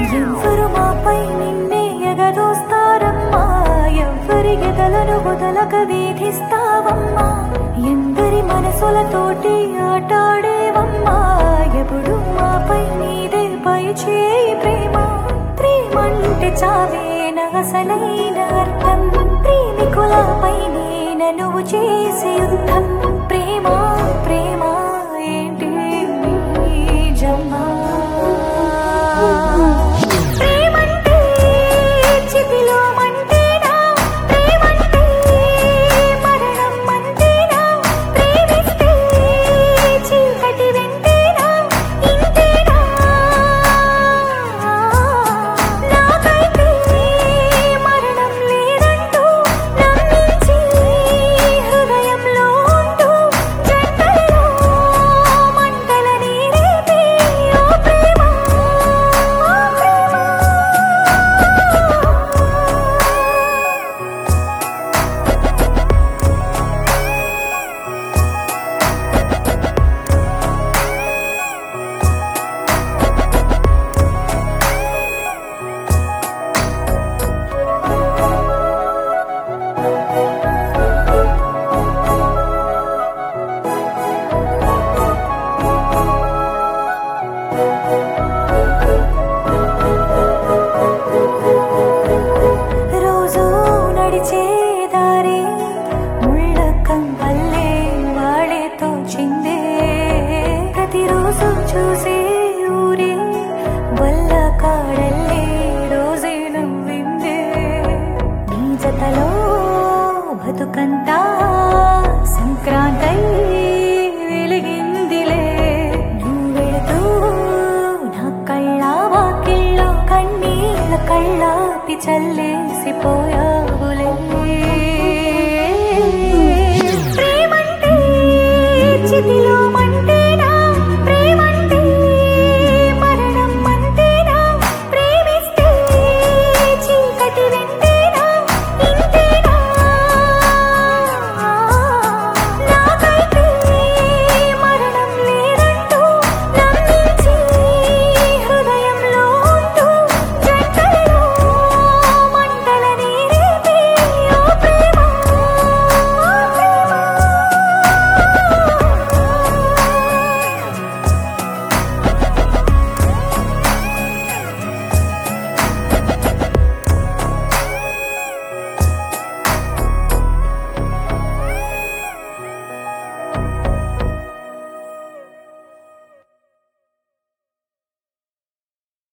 ఎవ్వరు మాపై నిన్నే ఎగదోస్తారమ్మా ఎవ్వరి గెదలను వదలక వీధిస్తావమ్మా ఎందరి మనసులతోటి ఆటాడేవమ్మా ఎప్పుడు మాపై నీదే పై చేయి ప్రేమ ప్రేమంటే చావేన అసలైన అర్థం ప్రేమికులపై నువ్వు చేసే యుద్ధం ప్రేమ ప్రేమ ఏంటి జమ్మా ప్రేమంటే చితిలో మంటేనా ప్రేమంటే మరణం మంటేనా ప్రేమిస్తే చీకటి వెంటేనా ఇంతేనా నాకైతే మరణం లేదంటూ నమ్మించి హృదయంలో ఉంటూ జంటలలో మంటలని రేపే ఓ ప్రేమ ఓ ప్రేమ రోజు నడిచే దారి ముళ్ళ కంపల్లే వాడేతో చిందే ప్రతిరోజు చూసే ఊరే వల్ల కాడల్లే రోజే నవ్విందే నీ జతలో బతుకంతా సంక్రాంతై వెలిగిందిలే నువ్వు వెళుతూ నా కళ్ళ వాకిళ్ళో కన్నీళ్ళ కళ్ళాపి చల్లేసిపోయా